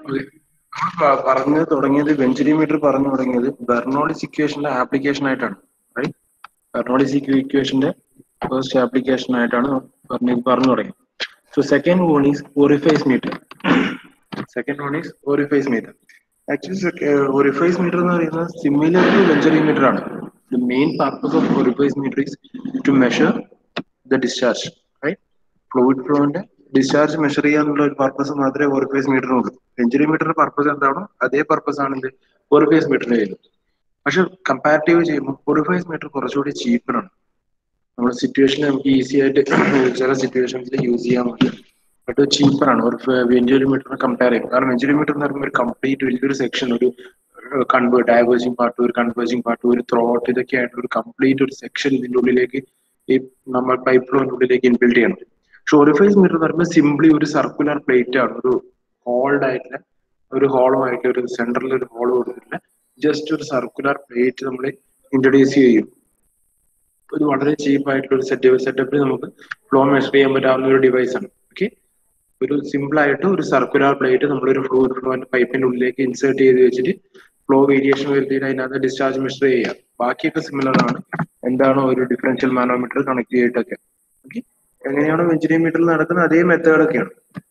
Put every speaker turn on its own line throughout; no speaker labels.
നമ്മൾ പറഞ്ഞു തുടങ്ങിയത് വെഞ്ചിരിമീറ്റർ പറഞ്ഞു തുടങ്ങിയത് ബെർണോളിസ് ഇക്വേഷന്റെ ആപ്ലിക്കേഷൻ ആയിട്ടാണ് റൈറ്റ് ബെർണോളിസ് ഇക്വേഷന്റെ ഫസ്റ്റ് ആപ്ലിക്കേഷൻ ആയിട്ടാണ് പറഞ്ഞു പറഞ്ഞു തുടങ്ങിയത് so second one is orifice meter second one is orifice meter actually orifice meter എന്ന് പറയുന്നത് സിമിലർ ടു വെഞ്ചറിമീറ്റർ ആണ് the main purpose of orifice meter is to measure the discharge right fluid ഫ്ലോന്റെ discharge measure ചെയ്യാനുള്ള ഒരു purpose മാത്രമേ orifice മീറ്ററിനുള്ളൂ venturi മീറ്ററിന്റെ purpose എന്താണോ അതേ പർപ്പസ് ആണ് ഇത് ഓറിഫൈസ് മീറ്ററിന് ചെയ്യുന്നത് പക്ഷെ കമ്പാരിറ്റീവ് ചെയ്യുമ്പോൾ ഓറിഫൈസ് മീറ്റർ കുറച്ചുകൂടി ചീപ്പറാണ് നമ്മുടെ സിറ്റുവേഷൻ നമുക്ക് ഈസി ആയിട്ട് ചില സിറ്റുവേഷൻസിൽ യൂസ് ചെയ്യാൻ പറ്റും ബട്ട് ചീപ്പറാണ് ഒരു വെഞ്ചറി മീറ്ററിനെ കമ്പയർ ചെയ്യും കാരണം വെഞ്ചറി മീറ്റർ എന്ന് പറയുമ്പോൾ ഒരു കംപ്ലീറ്റ് വലിയൊരു സെക്ഷൻ ഒരു കൺവേർട്ട് ഡയവേഴ്സിങ് പാർട്ട് ഒരു കൺവേഴ്സിങ് പാർട്ട് ഒരു ത്രോട്ട് ഇതൊക്കെ ആയിട്ട് ഒരു കംപ്ലീറ്റ് ഒരു സെക്ഷൻ ഇതിന്റെ ഉള്ളിലേക്ക് ഈ നമ്മൾ പൈപ്പ് ഫ്ലോന്റെ ഉള്ളിലേക്ക് ഇൻബിൽഡ് ചെയ്യണം പക്ഷെ ഓറിഫൈസ് മീറ്റർ എന്ന് പറയുമ്പോൾ സിംപ്ലി ഒരു സർക്കുലർ പ്ലേറ്റ് ആണ് ഒരു ഹോൾഡ് ആയിട്ടുള്ള ഒരു ഹോളുമായിട്ട് ഒരു സെന്ററിൽ ഒരു ഹോൾ കൊടുത്തിട്ടില്ല ജസ്റ്റ് ഒരു സർക്കുലർ പ്ലേറ്റ് നമ്മൾ ഇൻട്രൊഡ്യൂസ് ചെയ്യും ഒരു വളരെ ചീപ്പ് ആയിട്ടുള്ള ഒരു സെറ്റ് സെറ്റപ്പിൽ നമുക്ക് ഫ്ലോ മെഷർ ചെയ്യാൻ പറ്റാവുന്ന ഒരു ഡിവൈസ് ആണ് ഓക്കെ ഒരു സിമ്പിൾ ആയിട്ട് ഒരു സർക്കുലർ പ്ലേറ്റ് നമ്മൾ ഒരു ഫ്ലോ ഫ്ലോന്റെ പൈപ്പിന്റെ ഉള്ളിലേക്ക് ഇൻസേർട്ട് ചെയ്ത് വെച്ചിട്ട് ഫ്ലോ വേരിയേഷൻ വരുത്തിയിട്ട് അതിനകത്ത് ഡിസ്ചാർജ് മെഷർ ചെയ്യാം ബാക്കിയൊക്കെ സിമിലർ ആണ് എന്താണോ ഒരു ഡിഫറൻഷ്യൽ മാനോമീറ്റർ കണക്ട് ചെയ്തിട്ടൊക്കെ ഓക്കെ എങ്ങനെയാണോ വെഞ്ചിനി മീറ്ററിൽ നടക്കുന്നത് അതേ മെത്തേഡൊക്കെയാണ്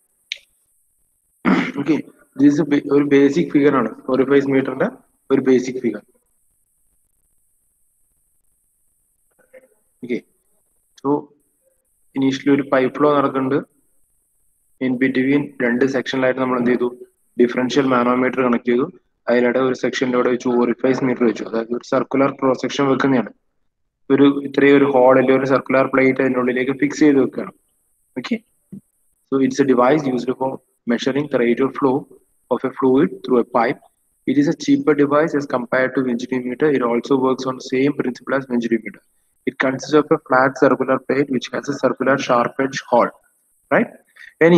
ഓക്കെ ദിസ് ഒരു ബേസിക് ഫിഗർ ആണ് ഓറിഫൈസ് മീറ്ററിന്റെ ഒരു basic figure okay so initially ഒരു പൈപ്പ് ഫ്ലോ നടക്കുന്നുണ്ട് ഇൻ ബിറ്റ്വീൻ രണ്ട് സെക്ഷനിലായിട്ട് നമ്മൾ എന്ത് ചെയ്തു ഡിഫറൻഷ്യൽ മാനോമീറ്റർ കണക്ട് ചെയ്തു അതിനിടെ ഒരു സെക്ഷൻ്റെ അവിടെ വെച്ചു ഓറിഫൈസ് മീറ്റർ വെച്ചു അതായത് ഒരു സർക്കുലർ ക്രോസ് സെക്ഷൻ വെക്കുന്നതാണ് ഒരു ഇത്രയും ഒരു ഹോൾ അല്ലെങ്കിൽ ഒരു സർക്കുലർ പ്ലേറ്റ് അതിൻ്റെ ഉള്ളിലേക്ക് ഫിക്സ് ചെയ്ത് വെക്കുകയാണ് okay so it's a device used for measuring the rate of flow of a fluid through a pipe It is a cheaper device as compared to venturimeter. It also works on same principle as venturimeter. It consists of a flat circular plate which has a circular sharp edge hole. Right? ഇനി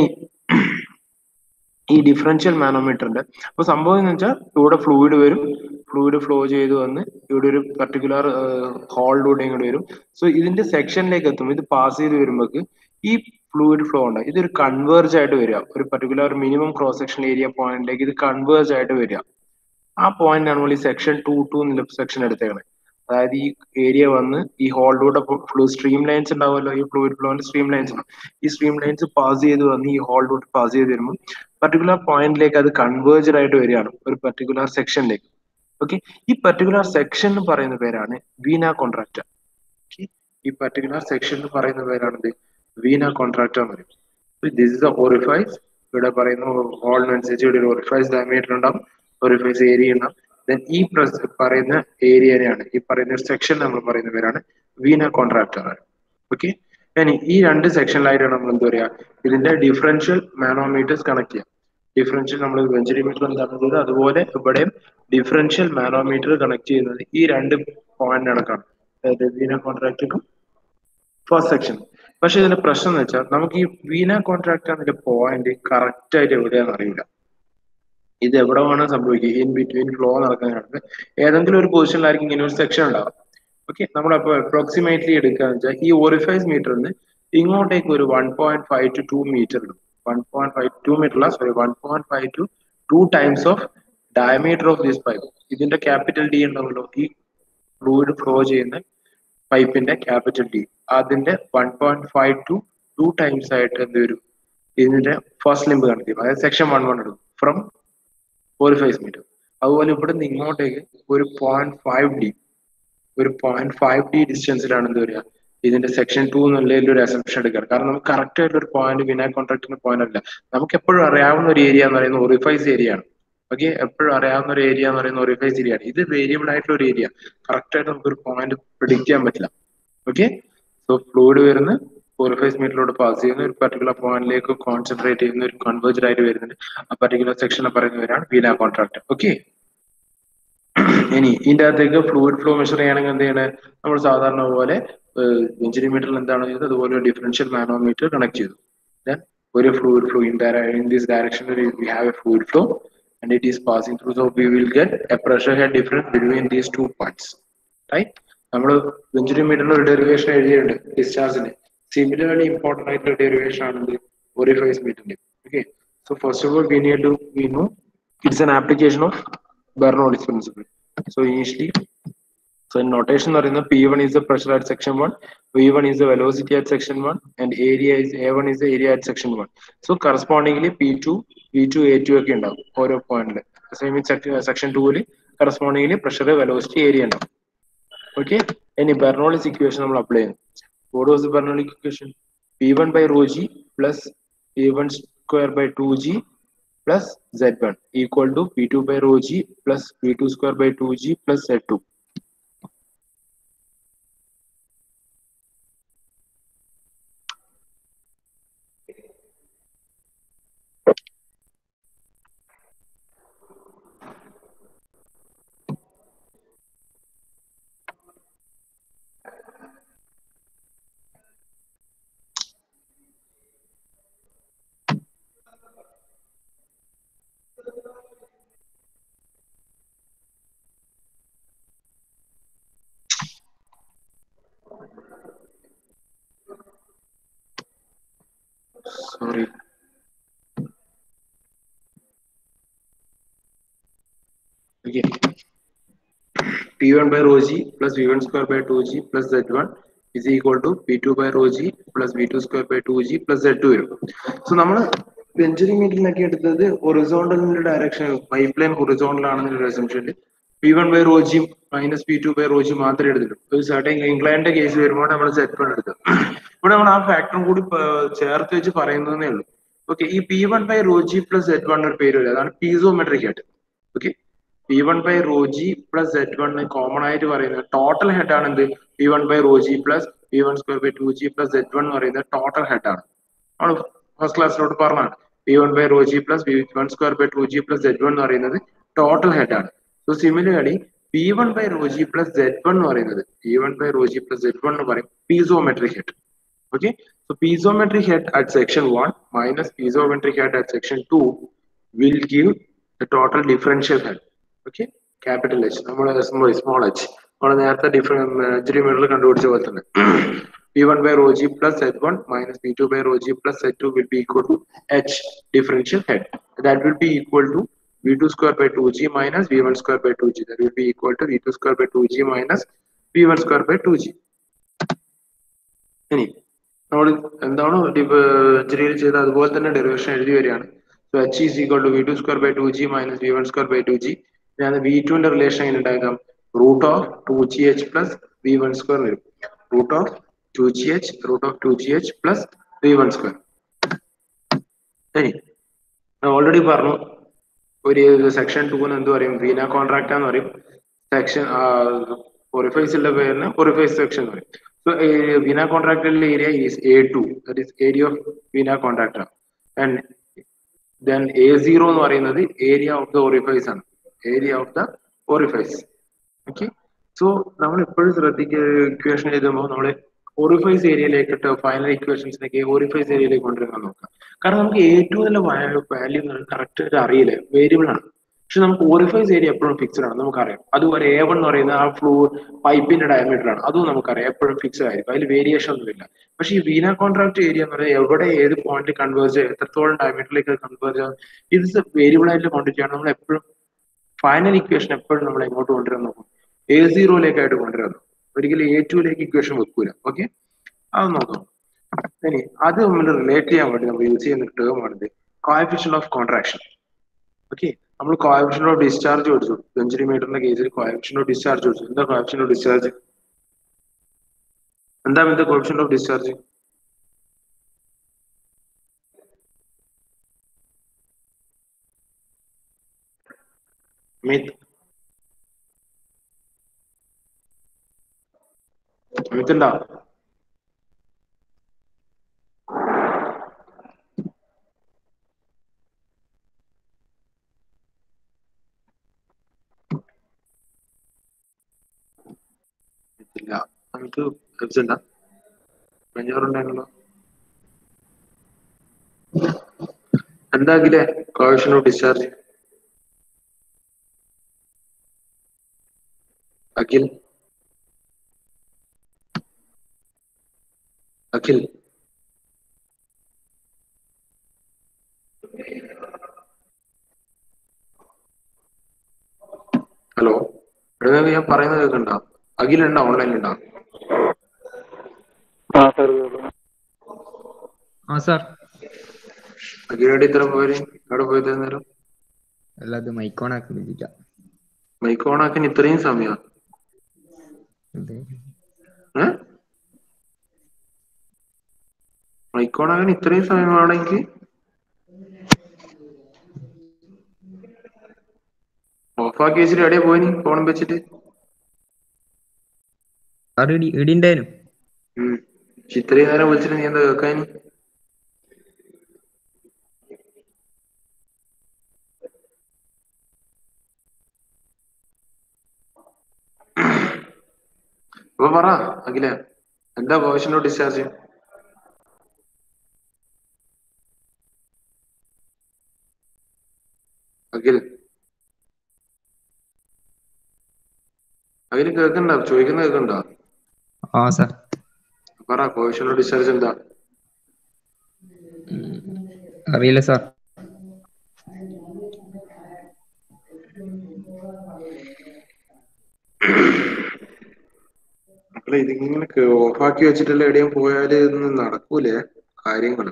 ഈ differential മാനോമീറ്ററിന്റെ അപ്പൊ സംഭവം എന്ന് വെച്ചാൽ ഇവിടെ fluid വരും fluid flow ചെയ്ത് വന്ന് ഇവിടെ ഒരു പർട്ടിക്കുലർ ഹോളിലൂടെ ഇങ്ങോട്ട് വരും സോ ഇതിന്റെ സെക്ഷനിലേക്ക് എത്തും ഇത് പാസ് ചെയ്ത് വരുമ്പോക്ക് ഈ ഫ്ലൂയിഡ് ഫ്ലോ ഉണ്ട് ഇതൊരു കൺവേർജ് ആയിട്ട് വരിക ഒരു particular minimum cross section area പോയിന്റിലേക്ക് ഇത് കൺവേർജ് ആയിട്ട് വരിക ആ പോയിന്റ് ആണ് നമ്മൾ ഈ സെക്ഷൻ ടു ടു എന്നുള്ള സെക്ഷൻ എടുത്തേക്കണേ അതായത് ഈ ഏരിയ വന്ന് ഈ ഹോളിലൂടെ ഫ്ലൂ സ്ട്രീം ലൈൻസ് ഉണ്ടാവുമല്ലോ ഈ ഫ്ലൂയിഡ് ഫ്ലോന്റെ സ്ട്രീം ലൈൻസ് ഈ സ്ട്രീം ലൈൻസ് പാസ് ചെയ്ത് വന്ന് ഈ ഹോളിലൂടെ പാസ് ചെയ്ത് വരുമ്പോൾ പർട്ടിക്കുലർ പോയിന്റിലേക്ക് അത് കൺവേർജഡ് ആയിട്ട് വരികയാണ് ഒരു പർട്ടിക്കുലർ സെക്ഷനിലേക്ക് ഓക്കെ ഈ പർട്ടിക്കുലർ സെക്ഷൻ എന്ന് പറയുന്ന പേരാണ് വീന കോൺട്രാക്ടർ ഈ പർട്ടിക്കുലർ സെക്ഷൻ എന്ന് പറയുന്ന പേരാണ് വീന കോൺട്രാക്ടർ എന്ന് പറയും ദിസ് ഇസ് ഓറിഫൈസ് ഇവിടെ പറയുന്ന ഹോളിനനുസരിച്ച് ഇവിടെ ഒരു ഓറിഫൈസ് ഡയമീറ്റർ ഉണ്ടാവും ഓറിഫൈസ് ഏരിയ ഉണ്ടാവും ദെൻ ഈ പറയുന്ന ഏരിയയാണ് ഈ പറയുന്ന സെക്ഷൻ നമ്മൾ പറയുന്ന പേരാണ് വീന കോൺട്രാക്ടർ ഓക്കെ ഇനി ഈ രണ്ട് സെക്ഷനിലായിട്ടാണ് നമ്മൾ എന്താ പറയാ ഇതിന്റെ ഡിഫറൻഷ്യൽ മാനോമീറ്റേഴ്സ് കണക്ട് ചെയ്യാം ഡിഫറൻഷ്യൽ നമ്മൾ വെഞ്ചറിമീറ്റർ എന്താണ് ചെയ്തത് അതുപോലെ ഇവിടെയും ഡിഫറൻഷ്യൽ മാനോമീറ്റർ കണക്ട് ചെയ്യുന്നത് ഈ രണ്ട് പോയിന്റ് കണക്കാണ് അതായത് വീന കോൺട്രാക്ടറും ഫസ്റ്റ് സെക്ഷൻ പക്ഷെ ഇതിന്റെ പ്രശ്നം എന്ന് വെച്ചാൽ നമുക്ക് ഈ വീന കോൺട്രാക്ട് അതിന്റെ പോയിന്റ് കറക്റ്റ് ആയിട്ട് എവിടെയാണെന്ന് അറിയില്ല ഇത് എവിടെ വേണം സംഭവിക്കുക ഇൻ ബിറ്റ്വീൻ ഫ്ലോ നടക്കുന്നതാണ് ഏതെങ്കിലും ഒരു പൊസിഷനിലായിരിക്കും ഇങ്ങനെ ഒരു സെക്ഷൻ ഉണ്ടാവും ഓക്കെ നമ്മൾ അപ്പോൾ അപ്രോക്സിമേറ്റ്ലി എടുക്കുക വെച്ചാൽ ഈ ഓറിഫൈസ് മീറ്ററിന് ഇങ്ങോട്ടേക്ക് ഒരു one point five to two metre ഇടും one point five two metre അല്ല sorry one point five to two times of diameter of this pipe ഇതിന്റെ ക്യാപിറ്റൽ ഡി ഉണ്ടാവുമല്ലോ ഈ ഫ്ലൂയിഡ് ഫ്ലോ ചെയ്യുന്ന പൈപ്പിന്റെ ക്യാപിറ്റൽ ഡി അതിന്റെ one point five to two times ആയിട്ട് എന്ത് വരും ഇതിന്റെ ഫസ്റ്റ് ലിമ്പ് കണക്ട് അതായത് സെക്ഷൻ വൺ വൺ എടുക്കും ഫ്രം ഫോർഫൈവ് മീറ്റർ അതുപോലെ ഇവിടെ നിന്ന് ഇങ്ങോട്ടേക്ക് ഒരു പോയിന്റ് ഫൈവ് ഡി ഒരു പോയിന്റ് ഫൈവ് ഡി ഡിസ്റ്റൻസിലാണ് എന്ത് വരിക ഇതിന്റെ സെക്ഷൻ ടു എന്നുള്ള ഒരു അസംഷൻ എടുക്കുക കാരണം നമുക്ക് കറക്റ്റ് ആയിട്ട് ഒരു പോയിന്റ് വിനാ കോൺട്രാക്ടിന്റെ പോയിന്റ് അല്ല നമുക്ക് എപ്പോഴും അറിയാവുന്ന ഒരു ഏരിയ എന്ന് പറയുന്നത് ഓറിഫൈസ് ഏരിയ ആണ് ഓക്കെ എപ്പോഴും അറിയാവുന്ന ഒരു ഏരിയ എന്ന് പറയുന്നത് ഓറിഫൈസ് ഏരിയ ആണ് ഇത് വേരിയബിൾ ആയിട്ടുള്ള ഒരു ഏരിയ കറക്റ്റ് ആയിട്ട് നമുക്ക് ഒരു പോയിന്റ് പ്രിഡിക്ട് ചെയ്യാൻ പറ്റില്ല ഓക്കെ സോ ഫ്ലൂയിഡ് വരുന്ന ഓറിഫൈസ് മീറ്ററിലൂടെ പാസ് ചെയ്യുന്ന ഒരു പർട്ടിക്കുലർ പോയിന്റിലേക്ക് കോൺസെൻട്രേറ്റ് ചെയ്യുന്ന ഒരു കൺവേർജ് ആയിട്ട് വരുന്നുണ്ട് ആ പർട്ടിക്കുലർ സെക്ഷനെ പറയുന്നവരാണ് വീന കോൺട്രാക്ട് ഓക്കെ ഇനി ഇതിന്റെ അകത്തേക്ക് ഫ്ലൂയിഡ് ഫ്ലോ മെഷർ ചെയ്യണമെങ്കിൽ എന്ത് ചെയ്യണേ നമ്മൾ സാധാരണ പോലെ ഇഞ്ചിനി മീറ്ററിൽ എന്താണ് ചെയ്തത് അതുപോലെ ഡിഫറൻഷ്യൽ മാനോമീറ്റർ കണക്ട് ചെയ്തു ഒരു fluid flow in in this direction we have a fluid flow and it is passing through so we will get a pressure head difference between these two points right നമ്മൾ venturi മീറ്ററിൽ ഒരു derivation എഴുതിയിട്ടുണ്ട് ഡിസ്ചാർജിന് similarly important ആയിട്ടുള്ള derivation ആണ് orifice മീറ്ററിന്റെ okay so first of all we need to V no it's an application of Bernoulli's principle. So initially, so in notation എന്ന് പറയുന്നത് P1 is the pressure at section 1, V1 is the velocity at section 1, and area is A1 is the area at section 1. So correspondingly P2, V2, A2 ഒക്കെ ഉണ്ടാവും ഓരോ പോയിന്റിൽ same section ടൂവിൽ correspondingly pressure velocity area ഉണ്ടാവും okay ഇനി Bernoulli's equation നമ്മൾ apply ചെയ്യുന്നു what was Bernoulli's equation P one by rho G plus P one square by two G plus z1 equal to p2 by rho g plus p2 square by 2g plus z2 sorry okay p1 by rho g plus v1 square by 2g plus z1 is equal to p2 by rho g plus v2 square by 2g plus z2 വരും so നമ്മൾ venturi മീറ്ററിലൊക്കെ എടുത്തത് ഹൊറിസോണ്ടലിന്റെ direction pipe line horizontal ആണെന്നുള്ള അസംഷനിൽ P one by rho G minus P two by rho G മാത്രമേ എടുത്തിട്ടുള്ളൂ ഒരു സർട്ടൻ ഇംഗ്ലണ്ടിന്റെ കേസ് വരുമ്പോൾ നമ്മൾ സെറ്റ് വൺ എടുത്തത് ഇവിടെ നമ്മൾ ആ ഫാക്ടറും കൂടി പ- ചേർത്ത് വെച്ച് പറയുന്നതേ ഉള്ളൂ ഓക്കെ ഈ P one by rho G plus Z one ഒരു പേര് വരും അതാണ് പീസോമെട്രിക് ആയിട്ട് okay P one by rho G plus Z one common ആയിട്ട് പറയുന്നത് ടോട്ടൽ ഹെഡ് ആണ് എന്ത് P one by rho G plus P one square by two G plus Z one എന്ന് പറയുന്നത് ടോട്ടൽ ഹെഡ് ആണ് നമ്മൾ ഫസ്റ്റ് ക്ലാസ്സിലോട്ട് പറഞ്ഞാണ് P one by rho G plus P one square by two G plus Z one എന്ന് പറയുന്നത് total head ആണ് so similarly P one by rho G plus Z one എന്ന് പറയുന്നത് P one by rho G plus Z one എന്ന് പറയും piezometric head okay so piezometric head at section 1 minus piezometric head at section 2 will give the total differential head okay capital h നമ്മൾ small small h നമ്മൾ നേരത്തെ different മീറ്ററിൽ കണ്ടുപിടിച്ച പോലെ തന്നെ p1 by rho g plus z1 minus p2 by rho g plus z2 will be equal to h differential head that will be equal to v2 square by 2g minus v1 square by 2g that will be equal to v2 square by 2g minus v1 square by 2g ഇനി നമ്മൾ എന്താണോ engineer ചെയ്ത അതുപോലെ തന്നെ derivation എഴുതി വരികയാണ് so H is equal to V two square by two G minus V one square by two G ഞാൻ V ടുവിന്റെ റിലേഷൻ എങ്ങനെ ഉണ്ടാക്കാം root of two G H plus V one square വരും root of two G H root of two G H plus V one square ഇനി already പറഞ്ഞു ഒരു section ടൂന്ന് എന്ത് പറയും വീന കോൺട്രാക്ട് എന്ന് പറയും സെക്ഷൻ ഒറിഫൈസിന്റെ പേരിന് ഒറിഫൈസ് സെക്ഷൻ എന്ന് പറയും സോ വീന കോൺട്രാക്ടറിലെ area is A two that is area of vena contractor and then A zero എന്ന് പറയുന്നത് ഏരിയ ഓഫ് ദ ഒറിഫൈസ് ആണ് area of the orifice okay so നമ്മൾ എപ്പോഴും ശ്രദ്ധിക്കുക ഇക്വേഷൻ എഴുതുമ്പോൾ നമ്മൾ ഓറിഫൈസ് ഏരിയയിലേക്ക് ഫൈനൽ ഇക്വേഷൻസിനൊക്കെ ഓറിഫൈസ് ഏരിയയിലേക്ക് കൊണ്ടുവരാൻ നോക്കാം കാരണം നമുക്ക് ഏറ്റവും നല്ല വാല്യൂ കറക്റ്റ് ആയിട്ട് അറിയില്ല വേരിയബിൾ ആണ് പക്ഷെ നമുക്ക് ഓറിഫൈസ് ഏരിയ എപ്പോഴും ഫിക്സ്ഡ് ആണ് നമുക്കറിയാം അതുപോലെ എ വൺ എന്ന് പറയുന്ന ആ ഫ്ലൂ പൈപ്പിന്റെ ഡയമീറ്റർ ആണ് അതും നമുക്കറിയാം എപ്പോഴും ഫിക്സ്ഡ് ആയിരിക്കും അതിൽ വേരിയേഷൻ ഒന്നുമില്ല പക്ഷെ ഈ വീന കോൺട്രാക്ട് ഏരിയ എന്ന് പറയുന്നത് എവിടെ ഏത് പോയിന്റ് കൺവേർജ് എത്രത്തോളം ഡയമീറ്ററിലേക്ക് കൺവേർജ് ആകും ഇത് വേരിയബിൾ ആയിട്ടുള്ള ക്വാണ്ടിറ്റി ആണ് നമ്മൾ എപ്പോഴും ഫൈനൽ ഇക്വേഷൻ എപ്പോഴും നമ്മൾ എങ്ങോട്ട് കൊണ്ടുവരാൻ നോക്കും എ സീറോയിലേക്കായിട്ട് കൊണ്ടുവരാൻ നോക്കും ഒരിക്കലും എ ടുവിലേക്ക് ഇക്വേഷൻ വെക്കൂല ഓക്കെ അത് നോക്കാം ഇനി അത് നമ്മൾ റിലേറ്റ് ചെയ്യാൻ വേണ്ടി നമ്മൾ യൂസ് ചെയ്യുന്ന ടേം ആണിത് കോയഫിഷ്യൻ ഓഫ് കോൺട്രാക്ഷൻ ഓക്കെ നമ്മൾ കോയഫിഷ്യൻ ഓഫ് ഡിസ്ചാർജ് പഠിച്ചു സെഞ്ചുറി മീറ്ററിന്റെ കേസിൽ കോയഫിഷ്യൻ ഓഫ് ഡിസ്ചാർജ് പഠിച്ചു എന്താ കോയഫിഷ്യൻ ഓഫ് ഡിസ്ചാർജ് എന്താ എന്താ കോയഫിഷ്യൻ ഓഫ് ഡിസ്ചാർജ് മിത്ത് മിത്ത് ഉണ്ടോ ഇല്ല നമുക്ക് ഹെബ്സ് ഉണ്ടോ അഞ്ഞൂറുണ്ടായിരുന്നല്ലോ എന്താകില്ലേ coefficient of discharge Akhil Akhil hello എടാ ഞാൻ പറയുന്നത് കേൾക്കണ്ട അഖിലുണ്ടോ ഓൺലൈനിലുണ്ടോ
ആ സാർ
ആ സാർ
അഖിലോടെ ഇത്ര പോര് എവിടെ പോയത് നേരം
അല്ല അത് മൈക്കോൺ ആക്കുന്നില്ല
മൈക്ക് ഓൺ ആക്കാൻ ഇത്രയും സമയം ഏ മൈക്ക് ഓൺ ആക്കാൻ ഇത്രയും സമയമാണെങ്കിൽ ഓഫാക്കി വെച്ചിട്ട് എവിടെയാ പോയിനി ഫോൺ വെച്ചിട്ട്
സാർ ഇടി ഇടിണ്ടായിരുന്നു
ഉം പക്ഷെ ഇത്രയും നേരം വിളിച്ചിട്ട് നീ എന്താ കേൾക്കാൻ അപ്പൊ പറ അഖില എന്താ പ്രൊഫഷണൽ ഡിസ്ചാർജ് അഖിൽ അഖിൽ കേൾക്കണ്ട ചോദിക്കുന്ന കേൾക്കണ്ടോ
ആ സാർ
പറ പ്രൊഫഷണൽ ഡിസ്ചാർജ് എന്താ
അറിയില്ല സാർ
മക്കളെ ഇതിങ്ങനെ ഓഫാക്കി വെച്ചിട്ടല്ല എവിടെയും പോയാല് ഇതൊന്നും നടക്കൂലേ കാര്യങ്ങള്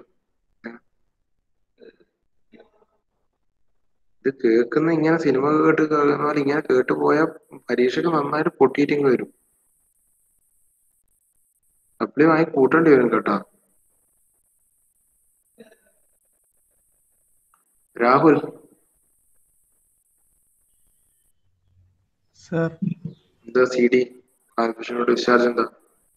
ഇത് കേൾക്കുന്ന ഇങ്ങനെ സിനിമ കേട്ട് കേൾക്കുന്ന പോലെ ഇങ്ങനെ കേട്ട് പോയാൽ പരീക്ഷയ്ക്ക് നന്നായിട്ട് പൊട്ടിയിട്ട് ഇങ്ങ് വരും സപ്ലി വാങ്ങി കൂട്ടേണ്ടി വരും കേട്ടോ രാഹുൽ
സാർ
എന്താ സി ഡി കോൺഫിഷനോട് ഡിസ്ചാർജ് എന്താ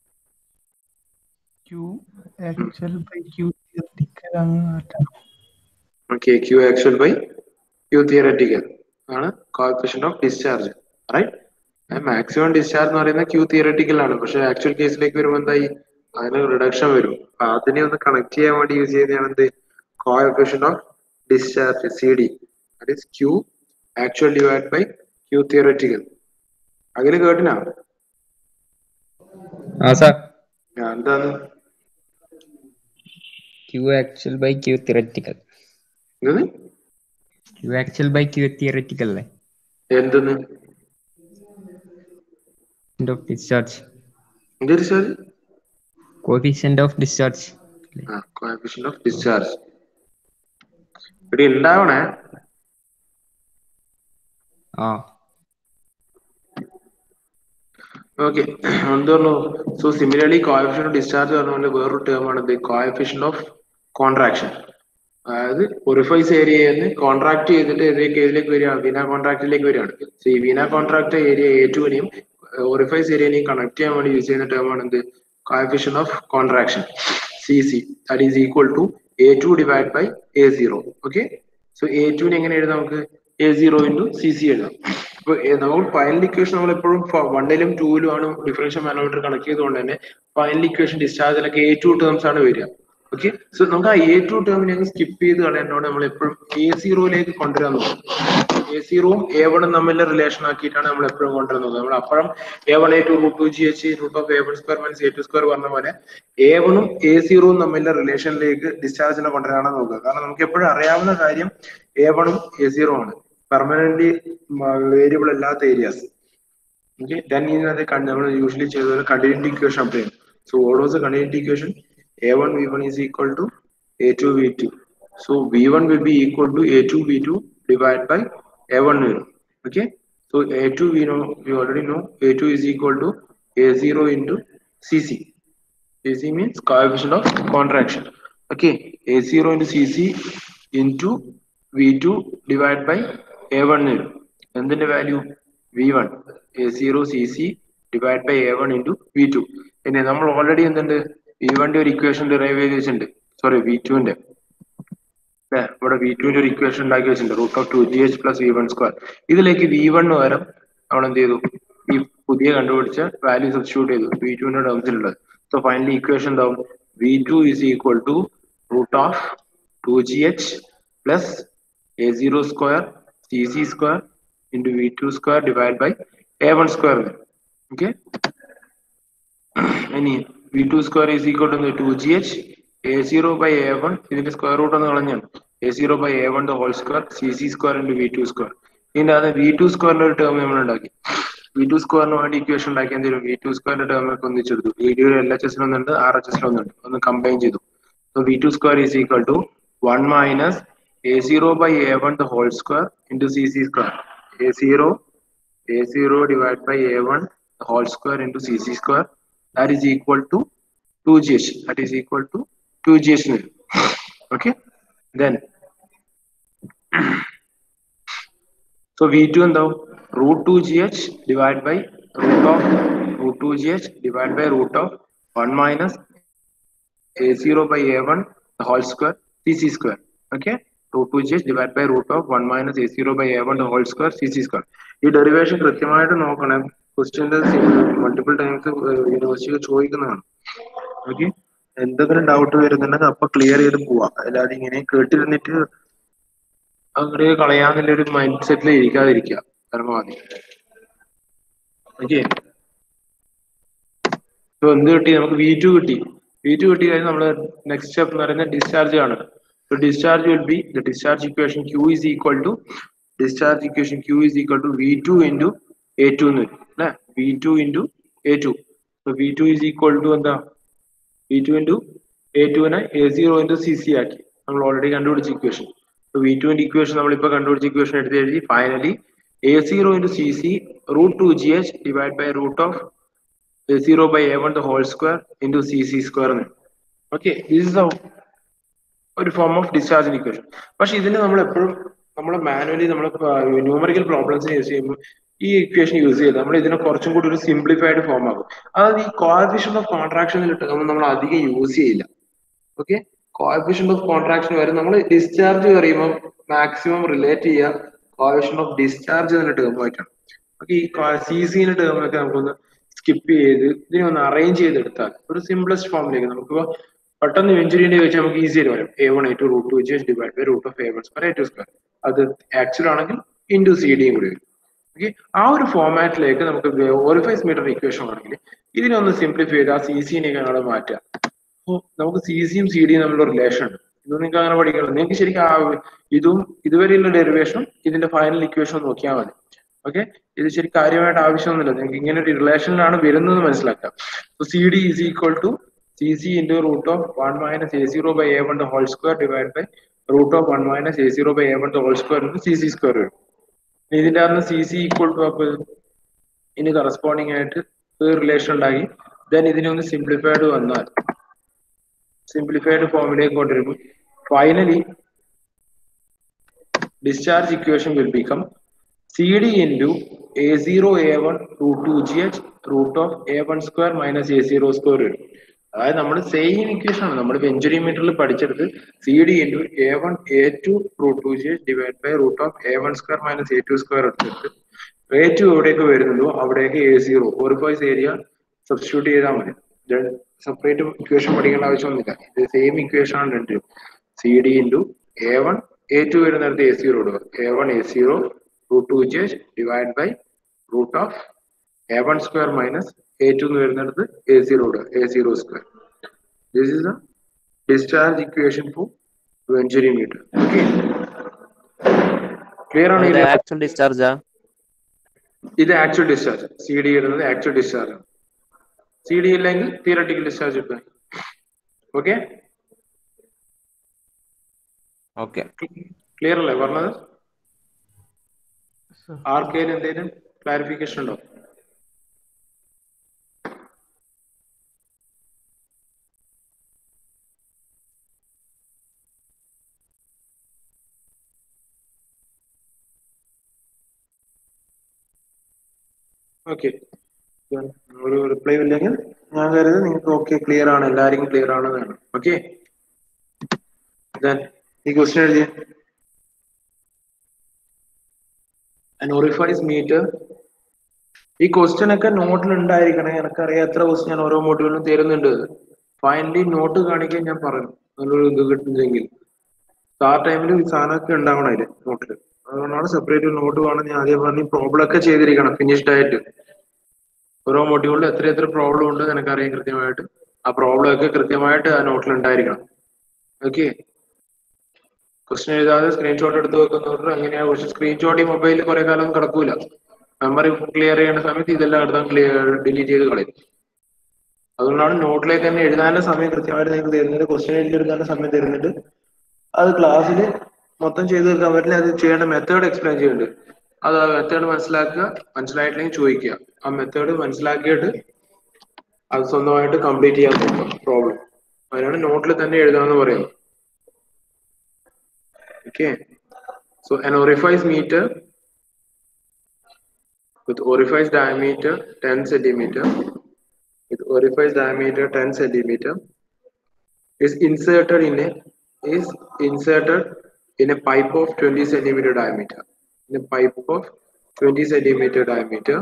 Q actual by Q theoretical അങ്ങ് മാറ്റണം
okay Q actual by Q theoretical ആണ് coefficient of discharge right maximum discharge എന്ന് പറയുന്നത് ക്യൂ തിയററ്റിക്കൽ ആണ് പക്ഷെ ആക്ച്വൽ കേസിലേക്ക് വരുമ്പോൾ എന്തായി അതിന് റിഡക്ഷൻ വരും അപ്പൊ അതിനെ ഒന്ന് കണക്ട് ചെയ്യാൻ വേണ്ടി യൂസ് ചെയ്യുന്നതാണ് എന്ത് coefficient of discharge C D that is Q actual divide by Q theoretical അതില് കേട്ടിനാ
ആ സാർ
ഞാൻ എന്താണ്
Q actual by Q theoretical
എന്തത്
Q actual by Q theoretical അല്ലേ
എന്തെന്ന്
ഓഫ് ഡിസ്ചാർജ്
എന്ത് ഡിസ്ചാർജ്
കോഫിഷ്യന്റ് ഓഫ് ഡിസ്ചാർജ്
ആ കോഫിഷ്യൻ ഓഫ് ഡിസ്ചാർജ് ഇവിടെ ഉണ്ടാവണേ
ആ
ഓക്കെ എന്ത് പറഞ്ഞു so similarly coefficient of discharge പറഞ്ഞ വേറൊരു ടേം ആണ് ഇത് കോയഫിഷ്യൻ ഓഫ് കോൺട്രാക്ഷൻ അതായത് ഒറിഫൈസ് ഏരിയയിൽ കോൺട്രാക്ട് ചെയ്തിട്ട് ഏതിലേക്ക് ഏതിലേക്ക് വരികയാണ് വീന കോൺട്രാക്റ്റിലേക്ക് വരികയാണ് സോ ഈ വീന കോൺട്രാക്ട് ഏരിയ എ ടുവിനെയും ഒറിഫൈസ് ഏരിയനെയും കണക്ട് ചെയ്യാൻ വേണ്ടി യൂസ് ചെയ്യുന്ന ടേം ആണ് എന്ത് coefficient of contraction C C that is equal to A two divide by A zero okay so A ടുവിനെ എങ്ങനെ എഴുതാം നമുക്ക് A zero into C C എഴുതാം അപ്പൊ നമ്മൾ ഫൈനൽ ഇക്വേഷൻ നമ്മൾ എപ്പോഴും വണ്ണിലും ടൂവിലും ആണ് ഡിഫറൻഷ്യൽ മാനോമീറ്റർ കണക്ട് ചെയ്തുകൊണ്ട് തന്നെ ഫൈനൽ ഇക്വേഷൻ ഡിസ്ചാർജിലൊക്കെ എ ടു ടേംസ് ആണ് വരിക ഓക്കെ സോ നമുക്ക് ആ എ ടു ടേമിനെ സ്കിപ്പ് ചെയ്ത് കളയാനോട് നമ്മൾ എപ്പോഴും എ സീറോയിലേക്ക് കൊണ്ടുവരാൻ നോക്കും എ സീറോവും എ വണ്ണും തമ്മിലെ റിലേഷൻ ആക്കിയിട്ടാണ് നമ്മൾ എപ്പോഴും കൊണ്ടുവരുന്നത് നമ്മൾ അപ്പോഴും A one A two root two G H root of A one square minus A two square പറഞ്ഞ പോലെ എ വണ്ണും എ സീറോവും തമ്മിലെ റിലേഷനിലേക്ക് ഡിസ്ചാർജിനെ കൊണ്ടുവരാനാണ് നോക്കുക കാരണം നമുക്ക് എപ്പോഴും അറിയാവുന്ന കാര്യം എ വണ്ണും എ സീറോ ആണ് പെർമനന്റ്ലി വേരിയബിൾ അല്ലാത്ത ഏരിയാസ് ഓക്കെ ദെൻ ഇതിനകത്ത് നമ്മൾ യൂഷ്വലി ചെയ്ത പോലെ കണ്ടിന്യൂറ്റി ഇക്വേഷൻ അപ്ലൈ ചെയ്യും so what was the continuity equation A one V one is equal to A two V two so V one will be equal to A two V two divide by A one വരും okay so A two V no we already know A two is equal to A zero into C C AC means coefficient of contraction. Okay, A0 into CC into V2 divided by A1 വരും. എന്തിന്റെ value V1 A0 CC divided by A1 into V2. പിന്നെ നമ്മൾ already എന്തുണ്ട് V1 ന്റെ ഒരു equation derive ചെയ്ത് വെച്ചിട്ടുണ്ട് sorry V2 ന്റെ അല്ലേ ഇവിടെ V2 ന്റെ ഒരു ഇക്വേഷൻ ഉണ്ടാക്കി വെച്ചിട്ടുണ്ട് root of two G H plus V one square ഇതിലേക്ക് വി വൺ പകരം നമ്മൾ എന്ത് ചെയ്തു ഈ പുതിയ കണ്ടുപിടിച്ച വാല്യൂ സബ്സ്റ്റിറ്റ്യൂട്ട് ചെയ്തു വി ടുവിന്റെ ടേംസിലുള്ളത് സോ ഫൈനലി ഇക്വേഷൻ എന്താവും V two is equal to root of two G H plus A zero square C C square into V two square divide by A one square okay ഇനി V two square is equal to two G H A zero by A one ഇതിന്റെ square root എന്ന് കളഞ്ഞാണ് A zero by A one the whole square C C square into V two square ഇതിന്റെ അത് V two സ്ക്വയറിന്റെ ഒരു term നമ്മൾ ഉണ്ടാക്കി V two സ്ക്വയറിന് വേണ്ടി ഇക്വേഷൻ ഉണ്ടാക്കി എന്ത് ചെയ്യും വി ടു സ്ക്വയറിന്റെ ടേം ഒക്കെ ഒന്നിച്ചെടുത്തു വി ഡി എൽ എച്ച് എസിൽ ഒന്നുണ്ട് ആർ എച്ച് എസിൽ ഒന്നുണ്ട് ഒന്ന് കമ്പൈൻ ചെയ്തു so V two square is equal to one minus A zero by A one the whole square into C C square A zero A zero divide by A one whole square into C C square that is equal to two G H that is equal to two G H വരും okay then so V two എന്താവും root two G H divide by root of root two G H divide by root of one minus A zero by A one whole square C C square okay root two G H divide by root of one minus A zero by A one whole square C C square ഈ derivation കൃത്യമായിട്ട് നോക്കണം ക്വസ്റ്റ്യന്റെ multiple times university ചോദിക്കുന്നതാണ് okay എന്തെങ്കിലും doubt വരുന്നുണ്ടെങ്കിൽ അപ്പൊ clear ചെയ്ത് പോവാം അല്ലാതെ ഇങ്ങനെ കേട്ടിരുന്നിട്ട് അങ്ങോട്ട് കളയാന്നുള്ള ഒരു മൈൻഡ് സെറ്റിൽ ഇരിക്കാതിരിക്കുക പരമാവധി ഓക്കെ ഇപ്പൊ എന്ത് കിട്ടി നമുക്ക് വി ടു കിട്ടി വി ടു കിട്ടി കഴിഞ്ഞാൽ നമ്മൾ നെക്സ്റ്റ് സ്റ്റെപ്പ് എന്ന് പറയുന്നത് ഡിസ്ചാർജ് ആണ് discharge will be the discharge equation Q is equal to discharge equation Q is equal to V two into A two എന്ന് വരും അല്ലെ V two into A two V two is equal to എന്താ V two into A ടുവിനെ A zero into C C ആക്കി നമ്മൾ already കണ്ടുപിടിച്ച equation V ടുവിന്റെ equation നമ്മളിപ്പോ കണ്ടുപിടിച്ച ഇക്വേഷൻ എടുത്ത് എഴുതി finally A zero into C C root two G H divide by root of A zero by A one the whole square into C C square okay this is ഒരു form of discharge equation പക്ഷെ ഇതിന് നമ്മൾ എപ്പോഴും നമ്മൾ manually നമ്മൾ numerical problems use ചെയ്യുമ്പോൾ ഈ equation use ചെയ്ത് നമ്മൾ ഇതിനെ കുറച്ചും കൂടി ഒരു സിംപ്ലിഫൈഡ് ഫോം ആകും അതായത് ഈ കോഫിഷ്യൻ ഓഫ് കോൺട്രാക്ഷൻ നമ്മൾ അധികം യൂസ് ചെയ്യില്ല ഓക്കെ കോഫിഷ്യൻ ഓഫ് കോൺട്രാക്ഷൻ വരെ നമ്മൾ ഡിസ്ചാർജ് പറയുമ്പോൾ മാക്സിമം റിലേറ്റ് ചെയ്യുക കോഫിഷ്യൻ ഓഫ് ഡിസ്ചാർജ് എന്ന ടേമുമായിട്ടാണ് ഓക്കെ ഈ സി സിന്റെ ടേമൊക്കെ നമുക്കൊന്ന് സ്കിപ്പ് ചെയ്ത് ഇതിനെ ഒന്ന് അറേഞ്ച് ചെയ്തെടുത്താൽ ഒരു സിംപ്ലസ്റ്റ് ഫോമിലേക്ക് നമുക്കിപ്പോ പെട്ടെന്ന് വെഞ്ചുറിന്റെ വെച്ച് നമുക്ക് ഈസി ആയിട്ട് വരും A one A two root two വെച്ച് divide by root of A one square A two square അത് ആക്ച്വൽ ആണെങ്കിൽ ഇൻറ്റു സി ഡിയും കൂടി വരും ഓക്കെ ആ ഒരു ഫോമാറ്റിലേക്ക് നമുക്ക് ഓറിഫൈസ് മീറ്റർ ഇക്വേഷൻ ആണെങ്കിൽ ഇതിനൊന്ന് സിംപ്ലിഫൈ ചെയ്ത് ആ സി സിനെയൊക്കെ അങ്ങോട്ട് മാറ്റാം അപ്പോൾ നമുക്ക് സി സിയും സി ഡിയും തമ്മിലുള്ള റിലേഷൻ ഉണ്ട് ഇത് നിങ്ങൾക്ക് അങ്ങനെ പഠിക്കണം നിങ്ങൾക്ക് ശരിക്കും ആ ഇതും ഇതുവരെയുള്ള ഡെറിവേഷനും ഇതിന്റെ ഫൈനൽ ഇക്വേഷൻ നോക്കിയാൽ മതി ഓക്കെ ഇത് ശരി കാര്യമായിട്ട് ആവശ്യമൊന്നുമില്ല നിങ്ങൾക്ക് ഇങ്ങനെ ഒരു റിലേഷനിലാണ് വരുന്നത് മനസ്സിലാക്കാം so C D is equal to C C into root of one minus A zero by A one whole square divide by root of one minus A zero by A one whole square into C C square വരും ഇതിന്റെ അകത്ത് C C equal to അപ്പൊ ഇനി corresponding ആയിട്ട് relation ഉണ്ടാക്കി then ഇതിനെ ഒന്ന് simplified വന്നാൽ സിംപ്ലിഫൈഡ് ഫോമിലേക്ക് കൊണ്ടുവരുമ്പോൾ finally discharge equation will become C D into A zero A one root two G H root of A one square minus A zero square വരും അതായത് നമ്മൾ സെയിം ഇക്വേഷൻ ആണ് നമ്മൾ വെഞ്ചുറി മീറ്ററിൽ പഠിച്ചെടുത്ത് C D into A one A two root two G H divide by root of A one square minus A two square എടുത്തിട്ട് A to എവിടേക്ക് വരുന്നുണ്ടോ അവിടേക്ക് A zero orifice area substitute ചെയ്താൽ മതി separate equation പഠിക്കേണ്ട ആവശ്യമൊന്നുമില്ല ഇത് same equation ആണ് രണ്ടും C D into A one A two വരുന്നിടത്ത് എ സീറോ ഇടുക A one A zero root two G H divide by root of A one square minus A two എന്ന് വരുന്നിടത്ത് A zero ഇടുക A zero square this is a discharge equation for venturi meter okay clear ആണ് ഇതിലെ-
actual ഡിസ്ചാർജാ
ഇത് actual discharge C D ഇടുന്നത് actual discharge C D ഇല്ലെങ്കിൽ theoretical discharge ഇട്ടാൽ ഓക്കെ
ഓക്കെ
ക്ലിയർ അല്ലേ പറഞ്ഞത്
Sir.
ആർക്കെങ്കിലും എന്തെങ്കിലും ക്ലാരിഫിക്കേഷൻ ഉണ്ടോ ഓക്കെ ഒരു റിപ്ലൈ ഇല്ലെങ്കിൽ ഞാൻ കരുത് നിങ്ങൾക്ക് ഓക്കെ ക്ലിയർ ആണ് എല്ലാവർക്കും ക്ലിയർ ആണെന്നാണ് ഓക്കെ ഈ ക്വസ്റ്റ്യൻ എഴുതിയ an orifice meter ഈ ക്വസ്റ്റ്യൻ ഒക്കെ നോട്ടിൽ ഉണ്ടായിരിക്കണം എനിക്കറിയാം എത്ര ക്വസ്റ്റ്യൻ ഞാൻ ഓരോ മോഡ്യൂളിലും തരുന്നുണ്ട് ഫൈനലി നോട്ട് കാണിക്കാൻ ഞാൻ പറഞ്ഞു നല്ലൊരു ഇത് കിട്ടുന്നെങ്കിൽ ആ ടൈമിൽ ഈ സാധനമൊക്കെ ഉണ്ടാവണം അതില് നോട്ടിൽ അതുകൊണ്ടാണ് സെപ്പറേറ്റ് നോട്ട് വേണം ഞാൻ ആദ്യം പറഞ്ഞു പ്രോബ്ലം ഒക്കെ ചെയ്തിരിക്കണം ഫിനിഷ്ഡ് ആയിട്ട് ഓരോ മോഡ്യൂളിൽ എത്ര എത്ര പ്രോബ്ലം ഉണ്ട് എനിക്കറിയാം കൃത്യമായിട്ട് ആ പ്രോബ്ലം ഒക്കെ കൃത്യമായിട്ട് ആ നോട്ടിൽ ഉണ്ടായിരിക്കണം ഓക്കെ ക്വസ്റ്റ്യൻ എഴുതാതെ സ്ക്രീൻഷോട്ട് എടുത്ത് വെക്കുന്നവർ അങ്ങനെയാണ് പക്ഷെ സ്ക്രീൻഷോട്ട് ഈ മൊബൈലിൽ കുറെ കാലം കിടക്കൂല മെമ്മറി ക്ലിയർ ചെയ്യുന്ന സമയത്ത് ഇതെല്ലാം എടുത്താൽ ക്ലിയർ ഡിലീറ്റ് ചെയ്ത് കളയും അതുകൊണ്ടാണ് നോട്ടിലേക്ക് തന്നെ എഴുതാനുള്ള സമയം കൃത്യമായിട്ട് നിങ്ങൾക്ക് തരുന്നത് ക്വസ്റ്റ്യൻ എഴുതി എടുക്കാനുള്ള സമയം തരുന്നുണ്ട് അത് ക്ലാസ്സിൽ മൊത്തം ചെയ്ത് തീർക്കാൻ പറ്റില്ല അത് ചെയ്യേണ്ട മെത്തേഡ് എക്സ്പ്ലെയിൻ ചെയ്യുന്നുണ്ട് അത് ആ മെത്തേഡ് മനസ്സിലാക്കുക മനസ്സിലായിട്ടില്ലെങ്കിൽ ചോദിക്കുക ആ മെത്തേഡ് മനസ്സിലാക്കിയിട്ട് അത് സ്വന്തമായിട്ട് കംപ്ലീറ്റ് ചെയ്യാൻ നോക്കുക പ്രോബ്ലം അതിനാണ് നോട്ടിൽ തന്നെ എഴുതാമെന്ന് പറയുന്നത് Okay. So an orifice meter with orifice diameter 10 centimeter with orifice diameter 10 centimeter is inserted in a is inserted in a pipe of 20 centimeter diameter in a pipe of 20 centimeter diameter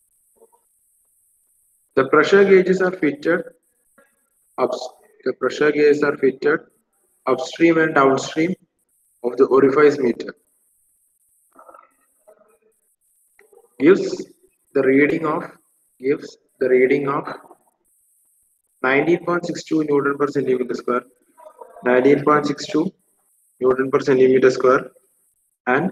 the pressure gauges are fitted up the pressure gauges are fitted upstream and downstream of the orifice meter gives the reading of gives the reading of 19.62 newton per centimeter square 19.62 newton per centimeter square and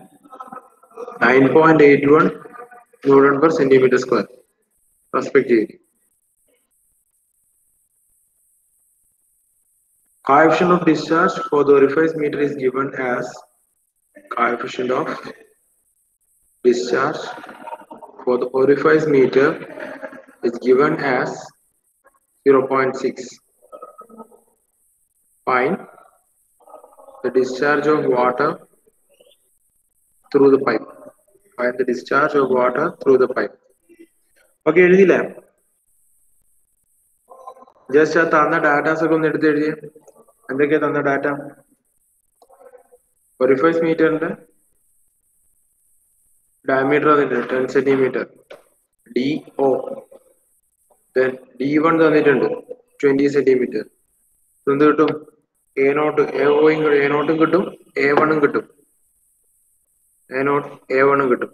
9.81 newton per centimeter square respectively coefficient of discharge for the orifice meter is given as coefficient of discharge for the orifice meter is given as 0.6 find the discharge of water through the pipe find the discharge of water through the pipe okay എഴുതിയില്ലേ just ആ തന്ന datas ഒക്കെ ഒന്ന് എടുത്ത് എഴുതിയേ എന്തൊക്കെയാ തന്ന data orifice മീറ്ററിന്റെ ഡയമീറ്റർ തന്നിട്ടുണ്ട് ten centimetre D O D one തന്നിട്ടുണ്ട് ട്വന്റി സെന്റിമീറ്റർ എന്ത് കിട്ടും എ നോട്ട് എ ഒയും എ നോട്ടും കിട്ടും എ വണ്ണും കിട്ടും എ നോട്ട് എ വണ്ണും കിട്ടും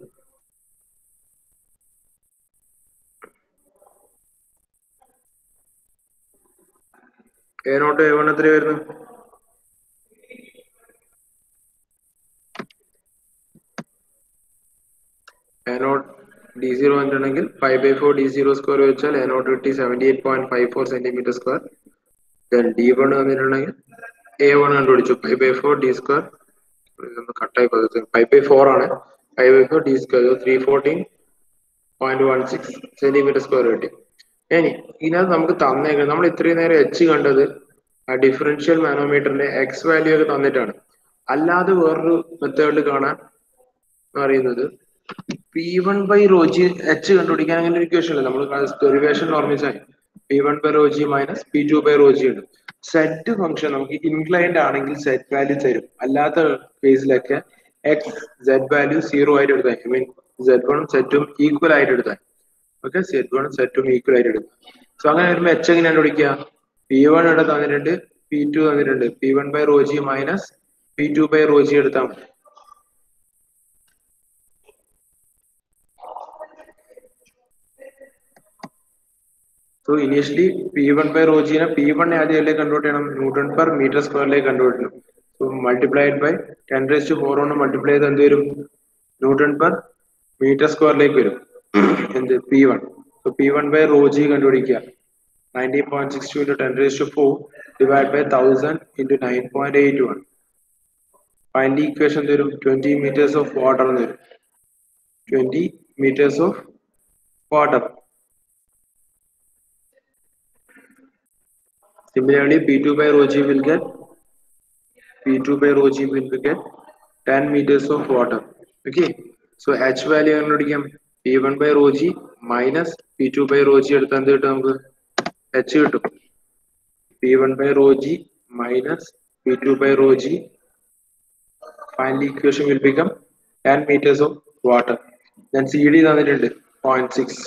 എ നോട്ട് എ വൺ എത്ര വരുന്നു എ നോട്ട് ഡി സീറോ വന്നിട്ടുണ്ടെങ്കിൽ five by four D zero square വെച്ചാൽ എ നോട്ട് കിട്ടി seventy eight point five four centimetre square then D one വന്നിട്ടുണ്ടെങ്കിൽ എ വൺ കണ്ടുപിടിച്ചു five by four D square കട്ടായി five by four ആണ് five by four D square three fourteen point one six centimetre square കിട്ടി ഇനി ഇതിനകത്ത് നമുക്ക് തന്നേക്കുന്നത് നമ്മൾ ഇത്രയും നേരം എച്ച് കണ്ടത് ആ ഡിഫറൻഷ്യൽ മാനോമീറ്ററിന്റെ എക്സ് വാല്യൂ ഒക്കെ തന്നിട്ടാണ് അല്ലാതെ വേറൊരു മെത്തേഡിൽ കാണാൻ അറിയുന്നത് P one by rho g H കണ്ടുപിടിക്കാൻ അങ്ങനെ ഒരു ഇക്വേഷൻ അല്ല നമ്മൾ ഡെറിവേഷൻ ഓർമ്മിച്ചായി P one by rho g minus P two by rho g ഉണ്ട് സെറ്റ് ഫംഗ്ഷൻ നമുക്ക് ഇൻക്ലൈൻഡ് ആണെങ്കിൽ സെറ്റ് വാല്യൂ തരും അല്ലാത്ത കേസിലൊക്കെ എക്സ് സെഡ് വാല്യൂ സീറോ ആയിട്ട് എടുത്താൽ ഐ മീൻ സെഡ് വൺ സെറ്റും ഈക്വൽ ആയിട്ട് എടുത്താൽ ഓക്കെ സെറ്റ് വൺ സെറ്റും ഈക്വൽ ആയിട്ട് എടുക്കുക സോ അങ്ങനെ വരുമ്പോൾ എച്ച് എങ്ങനെയാണ് വിളിക്കുക പി വൺ ഇവിടെ തന്നിട്ടുണ്ട് പി ടു തന്നിട്ടുണ്ട് P one by rho g minus P two by rho g എടുത്താൽ മതി so initially P one by റോജിനെ പി വൺ ആദ്യം കൺവേർട്ട് ചെയ്യണം ന്യൂട്ടൺ പെർ മീറ്റർ സ്ക്വയറിലേക്ക് കൺവേർട്ട് ചെയ്യണം so multiplied by ten raise to four കൊണ്ട് മൾട്ടിപ്ലൈ ചെയ്ത് എന്ത് വരും ന്യൂട്ടൺ പെർ മീറ്റർ സ്ക്വയറിലേക്ക് വരും എന്ത് P one so P one by rho g കണ്ടുപിടിക്കുക nineteen point six two into ten raise to four divide by thousand into nine point eight one finally equation തരും twenty metres of water എന്ന് വരും twenty metres of water Similarly, P2 by rho g will get P2 by rho g will get 10 meters of water. Okay. So H value കണ്ടുപിടിക്കാം P1 by rho g minus P2 by rho g എടുത്താൽ എന്ത് കിട്ടും നമുക്ക് H കിട്ടും P1 by rho g minus P2 by rho g finally equation will become 10 meters of water. Then CD തന്നിട്ടുണ്ട് 0.6.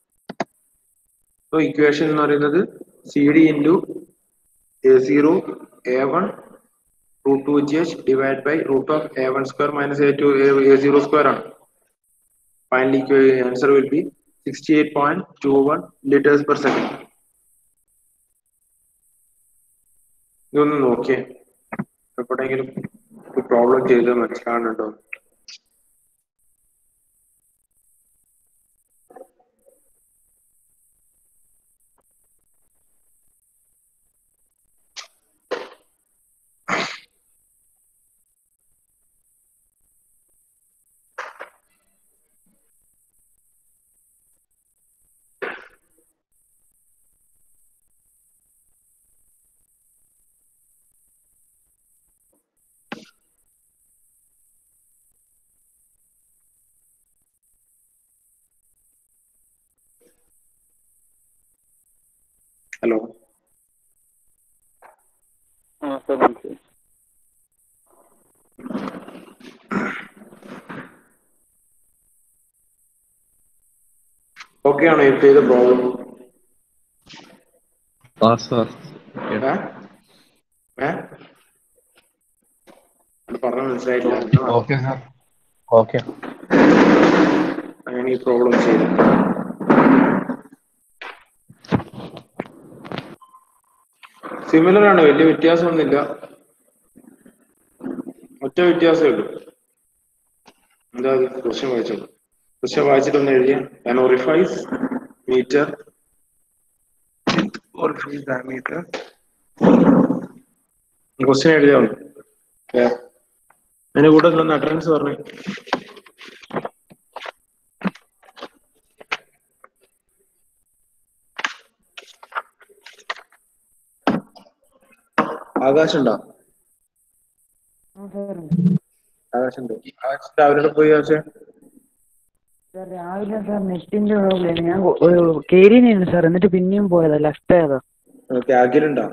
So equation എന്ന് പറയുന്നത് CD into a0 a1 root 2 gh divided by root of a1 square minus a2 a, a0 square ആണ് finally equa- answer will be 68.21 liters per second ഇതൊന്ന് നോക്കിയേ എപ്പോഴെങ്കിലും problem ചെയ്ത് മനസ്സിലാകുന്നുണ്ടോ hello
ആ സാർ മനസ്സിലായി
ഓക്കെ ആണോ ഇപ്പോൾ ചെയ്ത പ്രോബ്ലം
പാസ് സാർ
ഏ ഏ അത് പറഞ്ഞ മനസ്സിലായിട്ടില്ല
ഓക്കെ സാർ ഓക്കെ
അങ്ങനെ ഈ പ്രോബ്ലം ചെയ്തു സിമിലർ ആണ് വലിയ വ്യത്യാസമൊന്നുമില്ല ഒറ്റ വ്യത്യാസമേ ഉള്ളൂ എന്താ ക്വസ്റ്റ്യൻ വായിച്ചത് ക്വസ്റ്റ്യൻ വായിച്ചിട്ടൊന്ന് എഴുതിയ an orifice meter orifice diameter question എഴുതിയാ മതി ഏ. അതിന്റെ കൂടെ ഒന്ന് അറ്റൻഡൻസ് പറഞ്ഞു ആകാശം ഉണ്ടോ ആകാശം ഉണ്ട് ആകാശം രാവിലെ പോയി ആകാശം
സാർ രാവിലെ സാർ നെറ്റിന്റെ പ്രോബ്ലം ഞാൻ കേരിനായിരുന്നു സാർ എന്നിട്ട് പിന്നെയും പോയതാ ലെഫ്റ്റ് ആയതാ
ഓക്കെ അഖിലുണ്ടോ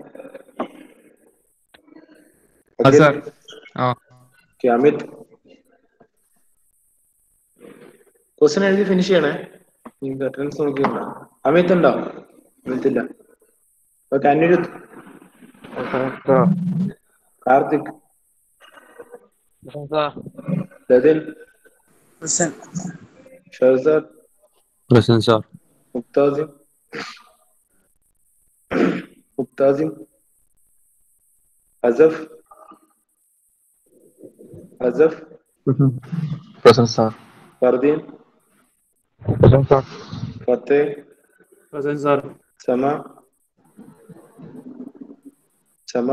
ആ സാർ ആ
ഓക്കെ അമിത് ക്വസ്റ്റൻ എഴുതി ഫിനിഷ് ചെയ്യണേ നിങ്ങൾക്ക് അറ്റൻഡൻസ് നോക്കിയുണ്ടോ അമിത് ഉണ്ടോ അമിത് ഇല്ല okay Anirudh Karthik Lathin Shahzad
present sir
Muqtasim Muqtasim Asaf Asaf
present sir
Fardeen
present sir
Fateh
present sir
Sama Sama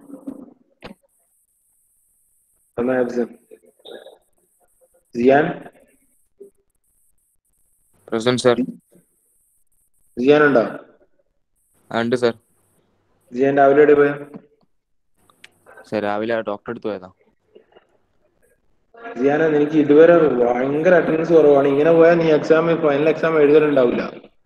Sama absent Siyan
present sir
Siyan ഉണ്ടോ
ഉണ്ട് സാർ
സിയാൻ രാവിലെ എവിടെ പോയ
സാർ രാവിലെ ഡോക്ടറെ അടുത്ത് പോയതാ
സിയാന എനിക്ക് ഇതുവരെ ഭയങ്കര അറ്റൻഡൻസ് കുറവാണ് ഇങ്ങനെ പോയാൽ നീ എക്സാം ഫൈനൽ എക്സാം എഴുതലുണ്ടാവില്ല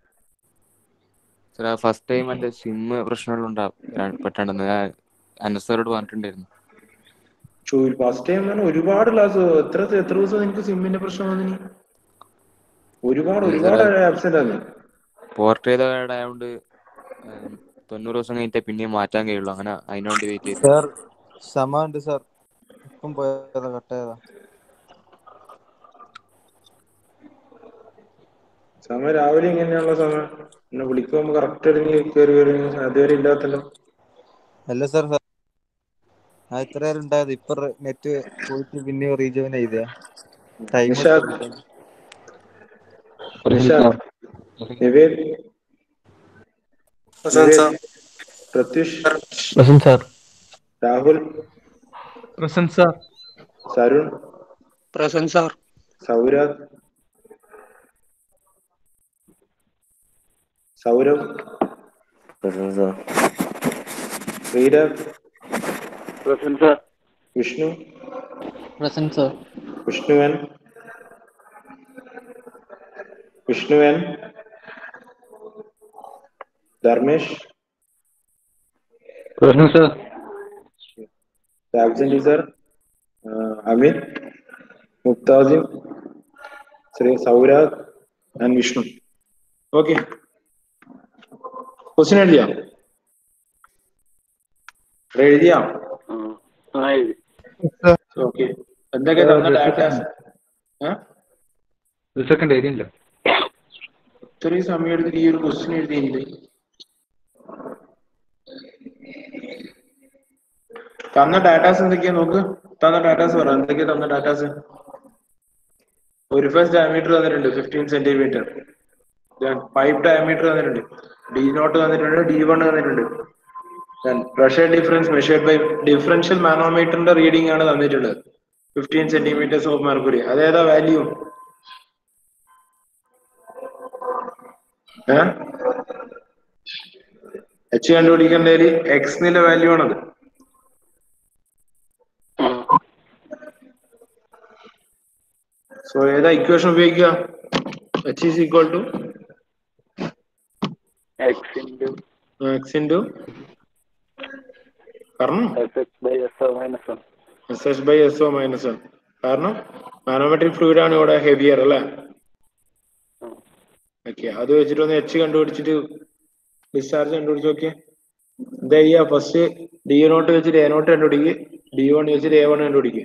സാർ ഫസ്റ്റ് ടൈം എന്റെ സിം പ്രശ്നങ്ങളുണ്ടാവും പെട്ടെന്ന് ഞാൻ അനസ് സാറോട് പറഞ്ഞിട്ടുണ്ടായിരുന്നു
ഫസ്റ്റ് ടൈം തന്നെ ഒരുപാട് ക്ലാസ് എത്ര എത്ര ദിവസം നിനക്ക് സിമ്മിന്റെ പ്രശ്നം വന്നിനി ഒരുപാട് ഒരുപാട് ആബ്സെന്റ് ആണ്
പോർട്ട് ചെയ്ത കാർഡ് ആയതുകൊണ്ട് ഏം, തൊണ്ണൂറ് ദിവസം കഴിഞ്ഞിട്ടേ പിന്നെയും മാറ്റാൻ കഴിയുള്ളൂ അങ്ങനെ അതിനുവേണ്ടി വെയിറ്റ് ചെയ്തു
സാർ സമ ഉണ്ട് സാർ ഇപ്പം പോയതാ കട്ടായതാ
സമയം രാവിലെ ഇങ്ങനെയാണല്ലോ സമയം എന്നെ വിളിക്കുമ്പോ കറക്റ്റ് നീ കയറി വരും അതുവരെ ഇല്ലാത്തല്ലോ
അല്ല സാർ സാർ ആ ഇത്ര നേരം ഉണ്ടായത് ഇപ്പൊ നെറ്റ് പോയിട്ട് പിന്നെ റീജോയിൻ ചെയ്തേ time
Nishad Nishad Nived Nived, Pratyush
present sir
Rahul
present sir
Sarun
present sir
Saurabh Saurabh Sreerag
present sir
Vishnu
present sir
വിഷ്ണുവൻ വിഷ്ണുവൻ Dharmesh
present sir
absent sir Amit Muqtasim Sree Saurag and Vishnu okay question എഴുതിയാ എഴുതിയാ
ആ എഴുതി
ഓക്കെ എന്തൊക്കെ തന്ന ഡാറ്റാസ്
ഒരു സെക്കൻഡ് എഴുതിയില്ല
ഇത്രയും സമയം എടുത്തിട്ട് ഈ ഒരു ക്വസ്റ്റ്യൻ എഴുതിയില്ലേ തന്ന ഡാറ്റാസ് എന്തൊക്കെയാ നോക്ക് തന്ന ഡാറ്റാസ് പറ എന്തൊക്കെ തന്ന ഡാറ്റാസ് ഒരു ഫസ്റ്റ് ഡയമീറ്റർ തന്നിട്ടുണ്ട് ഫിഫ്റ്റീൻ സെന്റിമീറ്റർ പൈപ്പ് ഡയമീറ്റർ തന്നിട്ടുണ്ട് ഡി നോട്ട് തന്നിട്ടുണ്ട് ഡി വൺ തന്നിട്ടുണ്ട് pressure difference measured by differential മാനോമീറ്ററിന്റെ റീഡിംഗ് ആണ് തന്നിട്ടുള്ളത് ഫിഫ്റ്റീൻ സെന്റിമീറ്റേഴ്സ് ഓഫ് മെർക്കുറി അതേതാ വാല്യൂ ഏ എച്ച് കണ്ടുപിടിക്കേണ്ടതിൽ എക്സ് നില വാല്യൂ ആണത് സോ ഏതാ ഇക്വേഷൻ ഉപയോഗിക്കുക H is equal to
X into
X into കാരണം
S X by S O minus one
S H by S O minus one കാരണം manometric fluid ആണ് ഇവിടെ ഹെവിയർ അല്ലേ ഓക്കെ അത് വെച്ചിട്ട് ഒന്ന് എച്ച് കണ്ടുപിടിച്ചിട്ട് ഡിസ്ചാർജ് കണ്ടുപിടിച്ച് നോക്കിയേ എന്താ ചെയ്യാ ഫസ്റ്റ് ഡി നോട്ട് വെച്ചിട്ട് എ നോട്ട് കണ്ടുപിടിക്കുക ഡി വൺ വെച്ചിട്ട് എ വൺ കണ്ടുപിടിക്കുക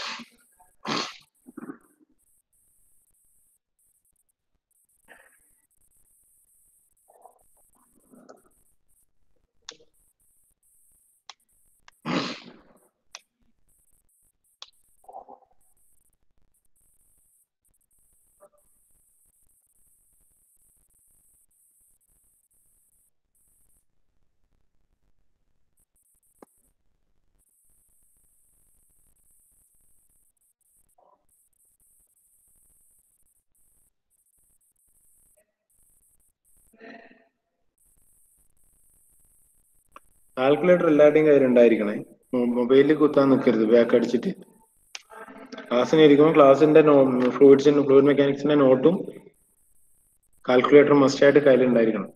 കാൽക്കുലേറ്റർ എല്ലാവരുടെയും കയ്യിൽ ഉണ്ടായിരിക്കണേ മൊബൈലിൽ കുത്താൻ നിൽക്കരുത് ബാക്ക് അടിച്ചിട്ട് ക്ലാസ്സിന് ഇരിക്കുമ്പോൾ ക്ലാസ്സിന്റെ ഫ്ലൂയിഡ്സിന്റെ ഫ്ലൂയിഡ് മെക്കാനിക്സിന്റെ നോട്ടും കാൽക്കുലേറ്റർ മസ്റ്റ് ആയിട്ട് കയ്യിൽ ഉണ്ടായിരിക്കണം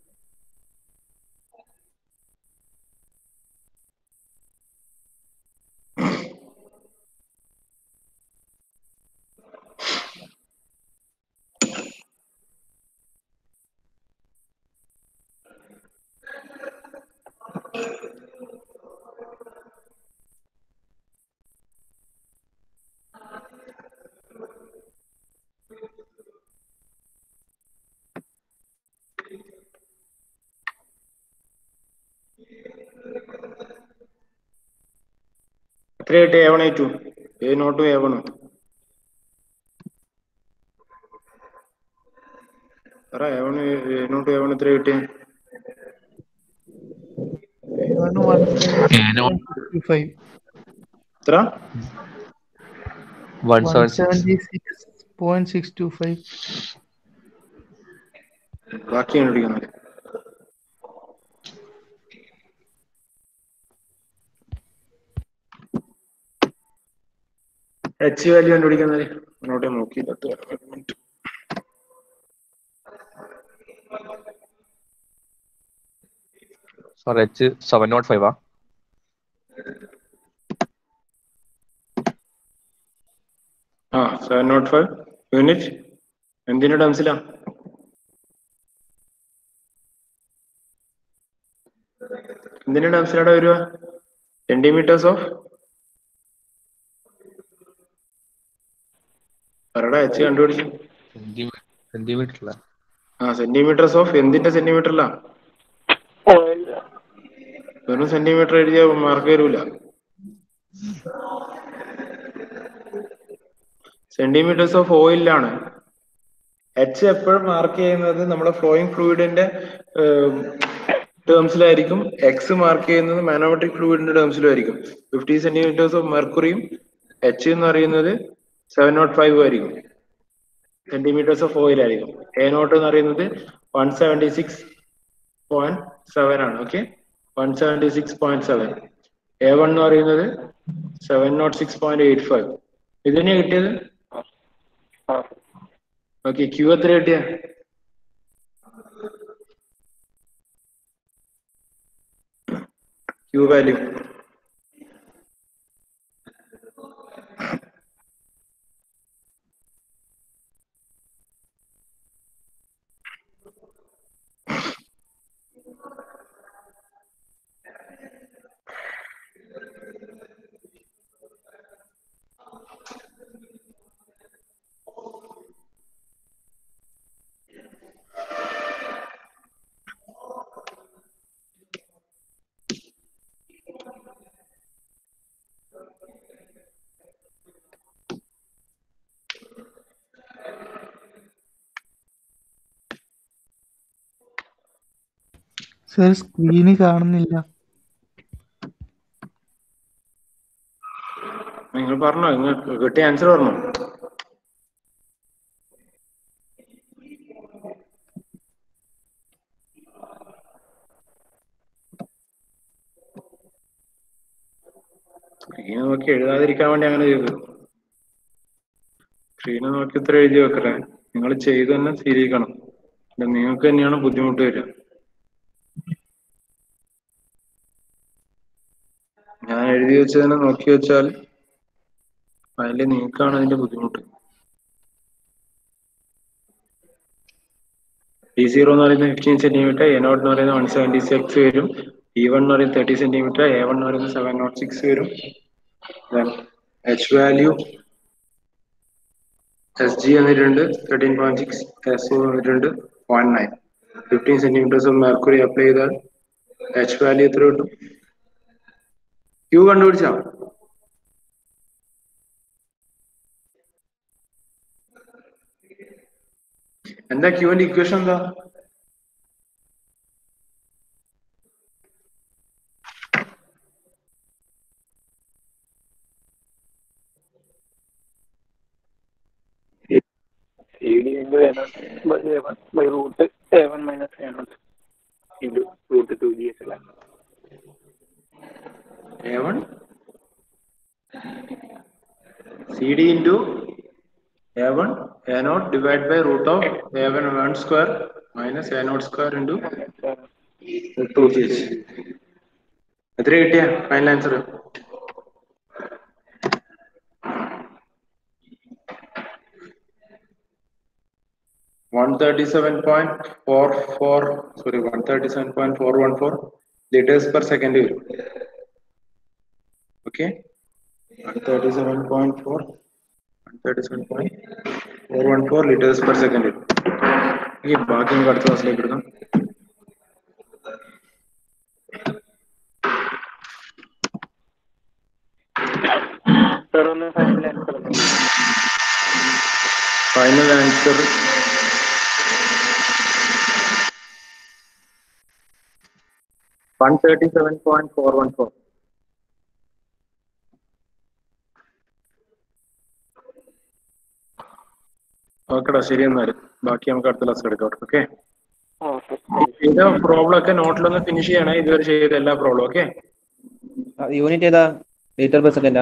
എത്ര കിട്ടി A one A two A നോട്ടും എ വണ്ണും പറ എ വൺ എ നോട്ടും എ വൺ എത്ര കിട്ടി
One one fifty five.
എത്ര
One
One
seven six.
seventy six point six two five.
ബാക്കി കണ്ടുപിടിക്കുന്നത് എച്ച് വാല്യൂ കണ്ടുപിടിക്കുന്നത് നോട്ടെ നോക്കി minute
Sir, H seven not five. Ah.
ആ സെവൻ നോട്ട് ഫൈവ് യൂണിറ്റ് എന്തിന്റെ ടേംസിലാ എന്തിന്റെ ടേംസിലാടെ വരിക സെന്റിമീറ്റേഴ്സ് ഓഫ് പറടാ എച്ച് കണ്ടുപിടിച്ചു
Centimeter la.
ആ സെന്റിമീറ്റേഴ്സ് ഓഫ് എന്തിന്റെ സെന്റിമീറ്ററിലാ വെറും സെന്റിമീറ്റർ എഴുതിയ മാർക്ക് വരൂല സെന്റിമീറ്റേഴ്സ് ഓഫ് ഓയിലാണ് എച്ച് എപ്പോഴും മാർക്ക് ചെയ്യുന്നത് നമ്മുടെ ഫ്ലോയിങ് ഫ്ലൂയിഡിന്റെ ടേംസിലായിരിക്കും എക്സ് മാർക്ക് ചെയ്യുന്നത് മാനോമെട്രിക് ഫ്ലൂയിഡിന്റെ ടേംസിലും ആയിരിക്കും ഫിഫ്റ്റി സെന്റിമീറ്റേഴ്സ് ഓഫ് മെർക്കുറിയും എച്ച് എന്ന് പറയുന്നത് സെവൻ നോട്ട് ഫൈവ് ആയിരിക്കും സെന്റിമീറ്റേഴ്സ് ഓഫ് ഓയിൽ ആയിരിക്കും എ നോട്ട് എന്ന് പറയുന്നത് one seventy six point seven ആണ് okay one seventy six point seven A one എന്ന് പറയുന്നത് seven nought six point eight five ഇത് തന്നെയാ കിട്ടിയത്
ആ
ഓക്കെ ക്യൂ എത്ര കിട്ടിയ ക്യൂ വാല്യൂ
സർ സ്ക്രീന് കാണുന്നില്ല
നിങ്ങൾ പറഞ്ഞോ നിങ്ങൾ കിട്ടിയ ആൻസർ പറഞ്ഞോ സ്ക്രീൻ നോക്കി എഴുതാതിരിക്കാൻ വേണ്ടി അങ്ങനെ ചെയ്തത് സ്ക്രീൻ നോക്കി ഇത്ര എഴുതി വെക്കലേ നിങ്ങൾ ചെയ്ത് തന്നെ ശരിക്കണം അല്ല നിങ്ങൾക്ക് തന്നെയാണ് ബുദ്ധിമുട്ട് വരിക ഞാൻ എഴുതി വെച്ചതിനെ നോക്കി വെച്ചാൽ അതിൽ നിങ്ങൾക്കാണ് അതിന്റെ ബുദ്ധിമുട്ട് ഡി സീറോ എന്ന് പറയുന്നത് ഫിഫ്റ്റീൻ സെന്റിമീറ്റർ എ നോട്ട് എന്ന് പറയുന്നത് വൺ സെവൻറ്റി സിക്സ് വരും ഇ വൺ എന്ന് പറയുന്നത് തേർട്ടി സെന്റിമീറ്റർ എ വൺ എന്ന് പറയുന്നത് സെവൻ നോട്ട് സിക്സ് വരും എച്ച് വാല്യൂ എസ് ജി എന്നിട്ടുണ്ട് thirteen point six S O എന്നിട്ടുണ്ട് point nine fifteen centimetres of mercury apply ചെയ്താൽ എച്ച് വാല്യൂ എത്ര കിട്ടും ക്യൂ കണ്ടുപിടിച്ചാ എന്താ ക്യൂവിന്റെ ഇക്വേഷൻ എന്താ
CD into A naught by A1 by root A1 minus A naught into root 2 GS
A1 CD into A1 A naught divided by root of A1 1 square minus A naught square into 2 GH. എത്ര കിട്ടിയ final answer one thirty seven point four four sorry one thirty seven point four one four litres per second വരും okay one thirty seven point four one thirty seven point four one four litres per second വരും ഈ ബാക്കി നമുക്ക് അടുത്ത ക്ലാസ്സിലേക്ക് എടുക്കാം
sir ഒന്ന് final answer
final answer one thirty seven point four one four ഓക്കെടാ ശരി എന്നാല് ബാക്കി നമുക്ക് അടുത്ത ക്ലാസ് എടുക്കാം ഓക്കെ
ആ സർ
ചെയ്ത പ്രോബ്ലം ഒക്കെ നോട്ടിലൊന്ന് ഫിനിഷ് ചെയ്യണേ ഇതുവരെ ചെയ്ത എല്ലാ പ്രോബ്ലം ഓക്കെ
യൂണിറ്റ് ഏതാ മീറ്റർ പെർ സെക്കൻഡ്